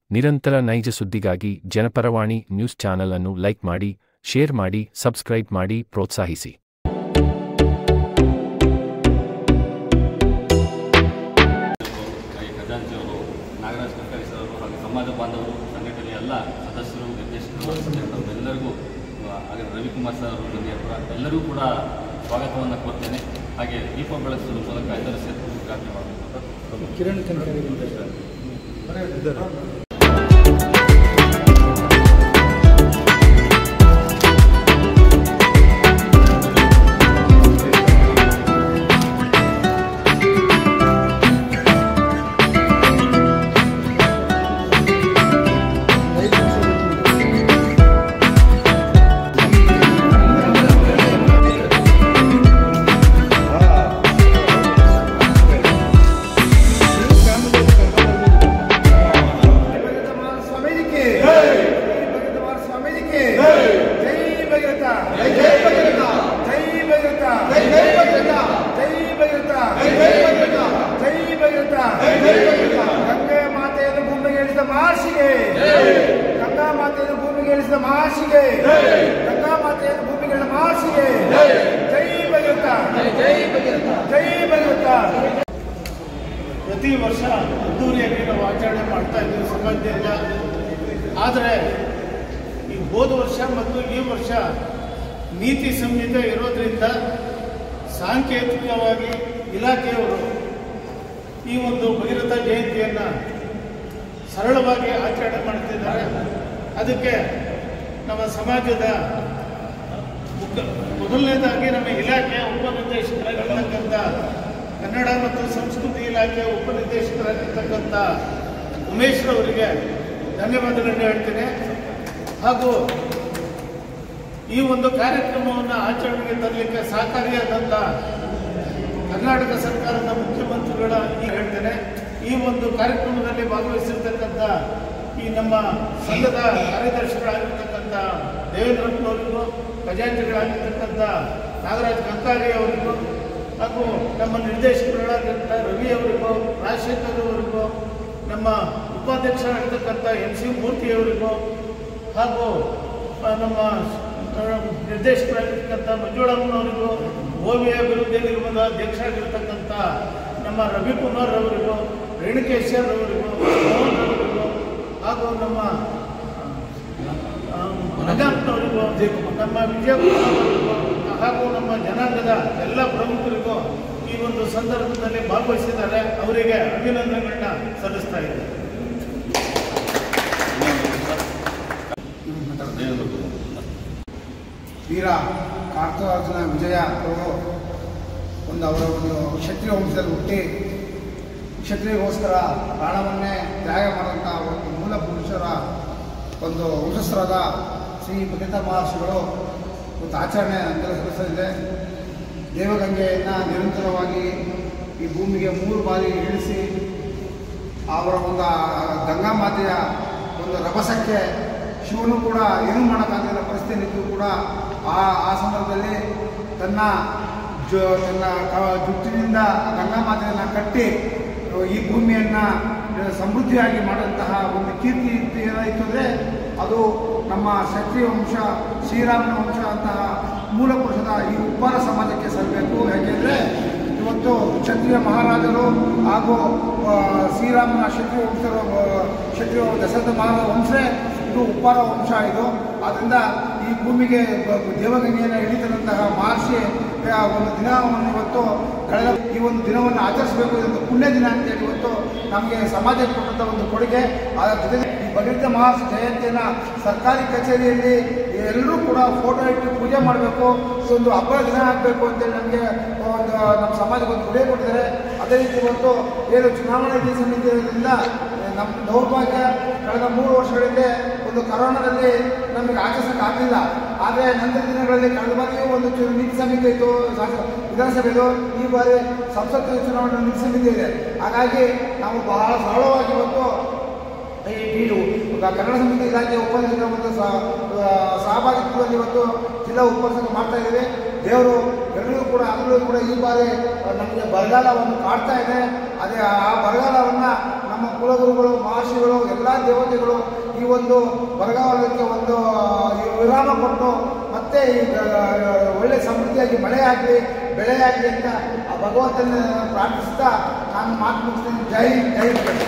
ನಿರಂತರ ನೈಜ ಸುದ್ದಿಗಾಗಿ ಜನಪರವಾಣಿ ನ್ಯೂಸ್ ಚಾನೆಲ್ ಅನ್ನು ಲೈಕ್ ಮಾಡಿ ಶೇರ್ ಮಾಡಿ ಸಬ್ಸ್ಕ್ರೈಬ್ ಮಾಡಿ ಪ್ರೋತ್ಸಾಹಿಸಿ ಈ ಖಜಾಂಚಿಯವರು ನಾಗರಾಜ್ ಕರ್ಕರಿ ಸರ್ ಅವರು ಹಾಗೆ ಸಮಾಜ ಬಾಂಧವರು ಸಂಘಟನೆಯ ಎಲ್ಲ ಸದಸ್ಯರು ನಿರ್ದೇಶಕರು ಎಲ್ಲರಿಗೂ ಹಾಗೆ ರವಿಕುಮಾರ್ ಸರ್ ಅವರು ನನಗೆ ಕೂಡ ಎಲ್ಲರಿಗೂ ಕೂಡ ಸ್ವಾಗತವನ್ನು ಕೋರ್ತೇನೆ ಹಾಗೆ ದೀಪ ಬೆಳೆಸುವ ಮೂಲಕ ಎಲ್ಲರ ಸೇರಿ ಉದ್ಘಾಟನೆ ಮಾಡಬೇಕು ಅಂತ ಕಿರಣ್ ಕನ್ಕರಿ ಸ್ವಾಮೀಜಿಗೆ ಜೈ ಸ್ವಾಮೀಜಿಗೆ ಜೈ ಭಗೀರಥ ಜೈ ಭಗೀರಥ ಜೈ ಭಗೀರಥ ಜೈ ಭಗೀರಥ ಜೈ ಭಗೀರಥ ಜೈ ಭಗೀರಥ ಗಂಗೆ ಮಾತೆಯನ್ನು ಭೂಮಿಗೆ ಇಳಿಸಿದ ಮಹರ್ಷಿಗೆ ಗಂಗಾ ಮಾತೆಯನ್ನು ಭೂಮಿಗೆ ಇಳಿಸಿದ ಮಹರ್ಷಿಗೆ ಗಂಗಾ ಮಾತೆಯನ್ನು ಭೂಮಿಗೆ ಇಳಿಸಿದ ಮಹರ್ಷಿಗೆ ಜೈ ಭಗೀರಥ ಜೈ ಭಗೀರಥ ಜೈ ಭಗೀರಥ ಪ್ರತಿ ವರ್ಷ ಅದ್ದೂರಿಯಾಗಿ ನಾವು ಆಚರಣೆ ಮಾಡ್ತಾ ಇದ್ದೀವಿ ಸಮಾಜದಿಂದ ಆದರೆ ಈ ಹೋದ ವರ್ಷ ಮತ್ತು ಈ ವರ್ಷ ನೀತಿ ಸಂಹಿತೆ ಇರೋದ್ರಿಂದ ಸಾಂಕೇತಿಕವಾಗಿ ಇಲಾಖೆಯವರು ಈ ಒಂದು ಭಗೀರಥ ಜಯಂತಿಯನ್ನು ಸರಳವಾಗಿ ಆಚರಣೆ ಮಾಡ್ತಿದ್ದಾರೆ ಅದಕ್ಕೆ ನಮ್ಮ ಸಮಾಜದ ಮುಖ್ಯ- ಮೊದಲನೇದಾಗಿ ನಮ್ಮ ಇಲಾಖೆಯ ಉಪನಿರ್ದೇಶಕರಾಗಿರ್ತಕ್ಕಂಥ ಕನ್ನಡ ಮತ್ತು ಸಂಸ್ಕೃತಿ ಇಲಾಖೆಯ ಉಪನಿರ್ದೇಶಕರಾಗಿರ್ತಕ್ಕಂಥ ಉಮೇಶ್ ಅವರಿಗೆ ಧನ್ಯವಾದಗಳನ್ನು ಹೇಳ್ತೇನೆ ಹಾಗೂ ಈ ಒಂದು ಕಾರ್ಯಕ್ರಮವನ್ನು ಆಚರಣೆಗೆ ತರಲಿಕ್ಕೆ ಸಹಕಾರಿಯಾದಂಥ ಕರ್ನಾಟಕ ಸರ್ಕಾರದ ಮುಖ್ಯಮಂತ್ರಿಗಳ ಈ ಹೇಳ್ತೇನೆ ಈ ಒಂದು ಕಾರ್ಯಕ್ರಮದಲ್ಲಿ ಭಾಗವಹಿಸಿರ್ತಕ್ಕಂಥ ಈ ನಮ್ಮ ಸಂಘದ ಕಾರ್ಯದರ್ಶಿಗಳಾಗಿರ್ತಕ್ಕಂಥ ದೇವೇಂದ್ರಪ್ಪನವರಿಗೂ ಖಜಾಂಚಿಗಳಾಗಿರ್ತಕ್ಕಂಥ ನಾಗರಾಜ್ ಕಂಕಾರಿ ಅವರಿಗೂ ಹಾಗೂ ನಮ್ಮ ನಿರ್ದೇಶಕರುಗಳಾಗಿರ್ತ ರವಿ ಅವರಿಗೂ ರಾಜಶೇಖರ್ ಅವರಿಗೂ ನಮ್ಮ ಉಪಾಧ್ಯಕ್ಷರಾಗಿರ್ತಕ್ಕಂಥ ಎಂ ಸಿ ಮೂರ್ತಿಯವರಿಗೂ ಹಾಗೂ ಆ, ನಮ್ಮ ಆ, ನಿರ್ದೇಶಕರಾಗಿರ್ತಕ್ಕಂಥ ಮಂಜುಳಮ್ಮನವರಿಗೂ ಓವಿ ಅಭಿವೃದ್ಧಿ ನಿಗಮದ ಅಧ್ಯಕ್ಷರಾಗಿರ್ತಕ್ಕಂಥ ನಮ್ಮ ರವಿಕುಮಾರ್ ಅವರಿಗೂ ರೇಣುಕೇಶ್ವರ್ ಅವರಿಗೂ ಮೋಹನ್ ಅವರಿಗೂ ಹಾಗೂ ನಮ್ಮ ರಜಾಪ್ನವರಿಗೂ ನಮ್ಮ ವಿಜಯಕುಮಾರ್ ಅವರಿಗೂ ಹಾಗೂ ನಮ್ಮ ಜನಾಂಗದ ಎಲ್ಲ ಪ್ರಮುಖರಿಗೂ ಈ ಒಂದು ಸಂದರ್ಭದಲ್ಲಿ ಭಾಗವಹಿಸಿದ್ದಾರೆ ಅವರಿಗೆ ಅಭಿನಂದನೆಗಳನ್ನ ಸಲ್ಲಿಸ್ತಾ ಇದ್ದಾರೆ ವೀರ ಕಾರ್ತರಾಜನ ವಿಜಯ ಅವರು ಒಂದು ಅವರ ಒಂದು ಕ್ಷತ್ರಿಯ ವಂಶದಲ್ಲಿ ಹುಟ್ಟಿ ಕ್ಷತ್ರಿಯಗೋಸ್ಕರ ಪ್ರಾಣವನ್ನೇ ತ್ಯಾಗ ಮಾಡಿದಂಥ ಒಂದು ಮೂಲ ಪುರುಷರ ಒಂದು ವಂಶಸ್ಥರಾದ ಶ್ರೀ ಭಗೀರಥ ಮಹರ್ಷಿಗಳು ಒಂದು ಆಚರಣೆ ಸಲ್ಲಿಸಲಿದೆ ದೇವಗಂಗೆಯನ್ನು ನಿರಂತರವಾಗಿ ಈ ಭೂಮಿಗೆ ಮೂರು ಬಾರಿ ಇಳಿಸಿ ಅವರ ಒಂದು ಆ ಗಂಗಾ ಮಾತೆಯ ಒಂದು ರಭಸಕ್ಕೆ ಶಿವನು ಕೂಡ ಏನೂ ಮಾಡೋಕ್ಕಾಗಲಿಲ್ಲ ಪರಿಸ್ಥಿತಿ ಇದ್ದು ಕೂಡ ಆ ಆ ಸಂದರ್ಭದಲ್ಲಿ ತನ್ನ ಜೊ ತನ್ನ ಕ- ಜುಟ್ಟಿನಿಂದ ಗಂಗಾ ಮಾತೆಯನ್ನು ಕಟ್ಟಿ ಈ ಭೂಮಿಯನ್ನು ಸಮೃದ್ಧಿಯಾಗಿ ಮಾಡುವಂತಹ ಒಂದು ಕೀರ್ತಿ ಇತ್ತು ಏನಾಯಿತು ಅಂದರೆ ಅದು ನಮ್ಮ ಕ್ಷತ್ರಿಯ ವಂಶ ಶ್ರೀರಾಮನ ವಂಶ ಅಂತಹ ಮೂಲ ಪುರುಷದ ಈ ಉಪ್ಪಾರ ಸಮಾಜಕ್ಕೆ ಸಲ್ಲಬೇಕು ಯಾಕೆಂದರೆ ಇವತ್ತು ಕ್ಷತ್ರಿಯ ಮಹಾರಾಜರು ಹಾಗೂ ಆ, ಶ್ರೀರಾಮನ ಕ್ಷತ್ರಿಯ ವಂಶರು ಆ, ಕ್ಷತ್ರಿಯ ದಶರಥ ಮಹಾರಾಜ ವಂಶವೇ ಇದು ಉಪ್ಪಾರ ವಂಶ ಇದು ಆದ್ದರಿಂದ ಈ ಭೂಮಿಗೆ ಬ- ದೇವಗಂಗೆಯನ್ನು ಇಳಿತದಂತಹ ಮಹರ್ಷಿ ಆ, ಒಂದು ದಿನವನ್ನು ಇವತ್ತು ಕಳೆದ ಈ ಒಂದು ದಿನವನ್ನು ಆಚರಿಸಬೇಕು ಇದೊಂದು ಪುಣ್ಯ ದಿನ ಅಂತೇಳಿ ಇವತ್ತು ನಮಗೆ ಸಮಾಜಕ್ಕೆ ಕೊಟ್ಟಂಥ ಒಂದು ಕೊಡುಗೆ ಅದರ ಜೊತೆಗೆ ಈ ಭಗೀರಥ ಮಹರ್ಷಿ ಜಯಂತಿಯನ್ನು ಸರ್ಕಾರಿ ಕಚೇರಿಯಲ್ಲಿ ಎಲ್ಲರೂ ಕೂಡ ಫೋಟೋ ಇಟ್ಟು ಪೂಜೆ ಮಾಡಬೇಕು ಇದೊಂದು ಹಬ್ಬದ ದಿನ ಆಗಬೇಕು ಅಂತೇಳಿ ನಮಗೆ ಒಂದು ನಮ್ಮ ಸಮಾಜಕ್ಕೆ ಒಂದು ಕೊಡುಗೆ ಕೊಟ್ಟಿದ್ದಾರೆ ಅದೇ ರೀತಿ ಇವತ್ತು ಏನು ಚುನಾವಣಾ ನೀತಿ ಸಮಿತಿಯಿಂದ ನಮ್ಮ ದೌರ್ಭಾಗ್ಯ ಕಳೆದ ಮೂರು ವರ್ಷಗಳಿಂದ ಒಂದು ಕರೋನಾದಲ್ಲಿ ನಮಗೆ ಆಚರಿಸಕ್ಕೆ ಆಗಲಿಲ್ಲ ಆದರೆ ನಂತರ ದಿನಗಳಲ್ಲಿ ಕಳೆದ ಬಾರಿಯೂ ಒಂದು ಚು- ನೀತಿ ಸಮಿತಿ ಇತ್ತು ಶಾಸ- ವಿಧಾನಸಭೆ ಇದು ಈ ಬಾರಿ ಸಂಸತ್ ಚುನಾವಣೆ ನೀತಿ ಸಮಿತಿ ಇದೆ ಹಾಗಾಗಿ ನಾವು ಬಹಳ ಸರಳವಾಗಿ ಇವತ್ತು ಈ ಬೀಡು ಈಗ ಕನ್ನಡ ಸಮಿತಿ ಇಲಾಖೆ ಉಪನಿರ್ದೇಶಕರ ಒಂದು ಸಹ- ಆ, ಸಹಭಾಗಿತ್ವದಲ್ಲಿ ಇವತ್ತು ಜಿಲ್ಲಾ ಉಪನಿರ್ದೇಶಕ ಮಾಡ್ತಾ ಇದ್ದೀವಿ ದೇವರು ಎಲ್ಲರಿಗೂ ಕೂಡ ಅದರಲ್ಲೂ ಕೂಡ ಈ ಬಾರಿ ನಮಗೆ ಬರಗಾಲವನ್ನು ಕಾಡ್ತಾ ಇದೆ ಅದೇ ಆ ಬರಗಾಲವನ್ನು ನಮ್ಮ ನಮ್ಮ ಕುಲಗುರುಗಳು ಮಹರ್ಷಿಗಳು ಎಲ್ಲ ದೇವತೆಗಳು ಈ ಒಂದು ಬರಗಾಲಕ್ಕೆ ಒಂದು ವಿರಾಮ ಕೊಟ್ಟು ಮತ್ತೆ ಈಗ ಒಳ್ಳೆ ಸಮೃದ್ಧಿಯಾಗಿ ಮಳೆ ಆಗಲಿ ಬೆಳೆ ಆಗಲಿ ಅಂತ ಆ ಭಗವಂತನ ಪ್ರಾರ್ಥಿಸ್ತಾ ನಾನು ಮಾತು ಮುಗಿಸ್ತೀನಿ ಜೈ ಜೈ ಜೈ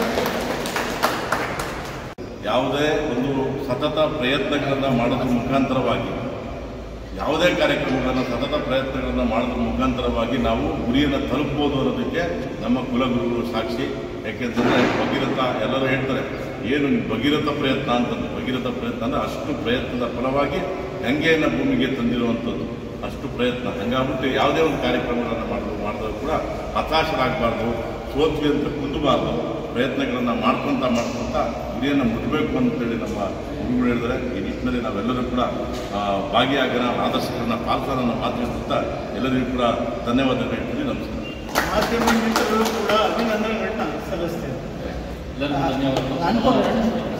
ಯಾವುದೇ ಒಂದು ಸತತ ಪ್ರಯತ್ನಗಳನ್ನು ಮಾಡೋದ್ರ ಮುಖಾಂತರವಾಗಿ ಯಾವುದೇ ಕಾರ್ಯಕ್ರಮಗಳನ್ನು ಸತತ ಪ್ರಯತ್ನಗಳನ್ನು ಮಾಡೋದ್ರ ಮುಖಾಂತರವಾಗಿ ನಾವು ಗುರಿಯನ್ನು ತಲುಪ್ಬೋದು ಅನ್ನೋದಕ್ಕೆ ನಮ್ಮ ಕುಲಗುರುಗಳು ಸಾಕ್ಷಿ ಯಾಕೆಂತಂದರೆ ಭಗೀರಥ ಎಲ್ಲರೂ ಹೇಳ್ತಾರೆ ಏನು ಭಗೀರಥ ಪ್ರಯತ್ನ ಅಂತಂದು ಭಗೀರಥ ಪ್ರಯತ್ನ ಅಂದರೆ ಅಷ್ಟು ಪ್ರಯತ್ನದ ಫಲವಾಗಿ ಗಂಗೆಯನ್ನು ಭೂಮಿಗೆ ತಂದಿರುವಂಥದ್ದು ಅಷ್ಟು ಪ್ರಯತ್ನ ಹಂಗಾಗ್ಬಿಟ್ಟು ಯಾವುದೇ ಒಂದು ಕಾರ್ಯಕ್ರಮಗಳನ್ನು ಮಾಡೋದು ಮಾಡಿದ್ರು ಕೂಡ ಹತಾಶರಾಗಬಾರ್ದು ಸೋತ್ವಿ ಅಂತ ಕುಂದಬಾರ್ದು ಪ್ರಯತ್ನಗಳನ್ನು ಮಾಡ್ಕೊತ ಮಾಡ್ಕೊತ ಗುರಿಯನ್ನು ಮುಟ್ಟಬೇಕು ಅಂತೇಳಿ ನಮ್ಮ ಗುರುಗಳು ಹೇಳಿದರೆ ಈ ನಿಟ್ಟಿನಲ್ಲಿ ನಾವೆಲ್ಲರೂ ಕೂಡ ಆ, ಭಾಗಿಯಾಗೋಣ ಆದರ್ಶಗಳನ್ನ ಪಾಲ್ಸೋಣ ಅನ್ನೋ ಮಾತು ಹೇಳ್ತಾ ಎಲ್ಲರಿಗೂ ಕೂಡ ಧನ್ಯವಾದಗಳು ಹೇಳ್ತೀನಿ ನಮಸ್ಕಾರ ಮಾಧ್ಯಮ ಮಿತ್ರರು ಕೂಡ ಅಭಿನಂದನೆಗಳನ್ನ ಸಲ್ಲಿಸ್ತೇವೆ ಎಲ್ಲರಿಗೂ ಧನ್ಯವಾದಗಳು ಅನ್ಕೊಂಡು